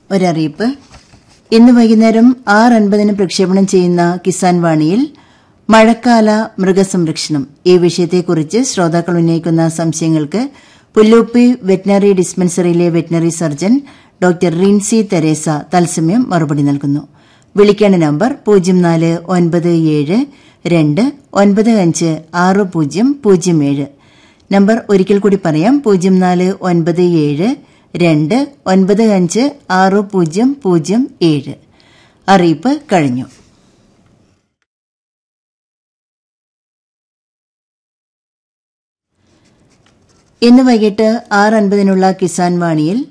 ഒരറിയിപ്പ് ഇന്ന് വൈകുന്നേരം ആറ് അൻപതിന് പ്രക്ഷേപണം ചെയ്യുന്ന കിസാൻ വാണിയിൽ മഴക്കാല മൃഗസംരക്ഷണം ഈ വിഷയത്തെക്കുറിച്ച് ശ്രോതാക്കൾ ഉന്നയിക്കുന്ന സംശയങ്ങൾക്ക് പുല്ലൂപ്പി വെറ്റിനറി ഡിസ്പെൻസറിയിലെ veterinary surgeon doctor Rincy Theresa തത്സമയം മറുപടി നൽകുന്നു വിളിക്കേണ്ട നമ്പർ പൂജ്യം നാല് ഒൻപത് ഏഴ് രണ്ട് ഒൻപത് അഞ്ച് ആറ് പൂജ്യം പൂജ്യം ഏഴ് നമ്പർ ഒരിക്കൽ കൂടി പറയാം പൂജ്യം നാല് ഒൻപത് ഏഴ് രണ്ട് ഒൻപത് അഞ്ച് ആറ് പൂജ്യം പൂജ്യം ഏഴ് അറിയിപ്പ് കഴിഞ്ഞു ഇന്ന് വൈകിട്ട് ആറ് അൻപതിനുള്ള കിസാൻ വാണിയിൽ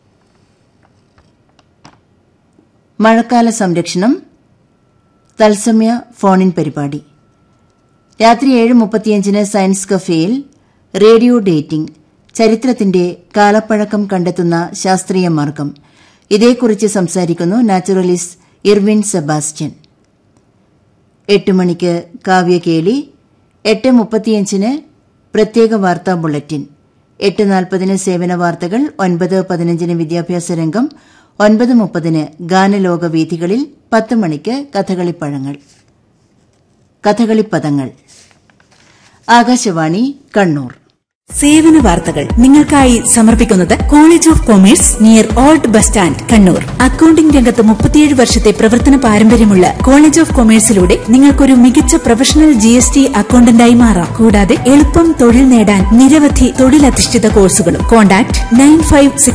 മഴക്കാല സംരക്ഷണം തത്സമയ ഫോണിൻ പരിപാടി രാത്രി ഏഴ് മുപ്പത്തിയഞ്ചിന് സയൻസ് കഫേയിൽ റേഡിയോ ഡേറ്റിംഗ് ചരിത്രത്തിന്റെ കാലപ്പഴക്കം കണ്ടെത്തുന്ന ശാസ്ത്രീയ മാർഗം ഇതേക്കുറിച്ച് സംസാരിക്കുന്നു നാച്ചുറലിസ്റ്റ് ഇർവിൻ സെബാസ്റ്റ്യൻ എട്ട് മണിക്ക് കാവ്യകേളി എട്ട് മുപ്പത്തിയഞ്ചിന് പ്രത്യേക വാർത്താ ബുള്ളറ്റിൻ എട്ട് നാൽപ്പതിന് സേവന വാർത്തകൾ ഒൻപത് പതിനഞ്ചിന് വിദ്യാഭ്യാസ രംഗം ഒൻപത് മുപ്പതിന് ഗാനലോക വീഥികളിൽ പത്ത് മണിക്ക് കഥകളിപ്പഴങ്ങൾ കഥകളിപ്പദങ്ങൾ ആകാശവാണി കണ്ണൂർ സേവന വാർത്തകൾ നിങ്ങൾക്കായി സമർപ്പിക്കുന്നത് college of commerce near old bus stand Kannur accounting രംഗത്ത് മുപ്പത്തിയേഴ് വർഷത്തെ പ്രവർത്തന പാരമ്പര്യമുള്ള കോളേജ് ഓഫ് കൊമേഴ്സിലൂടെ നിങ്ങൾക്കൊരു മികച്ച പ്രൊഫഷണൽ ജി എസ് ടി അക്കൌണ്ടന്റായി മാറാം കൂടാതെ എളുപ്പം തൊഴിൽ നേടാൻ നിരവധി തൊഴിലധിഷ്ഠിത കോഴ്സുകളും കോൺടാക്ട് നയൻ ഫൈവ്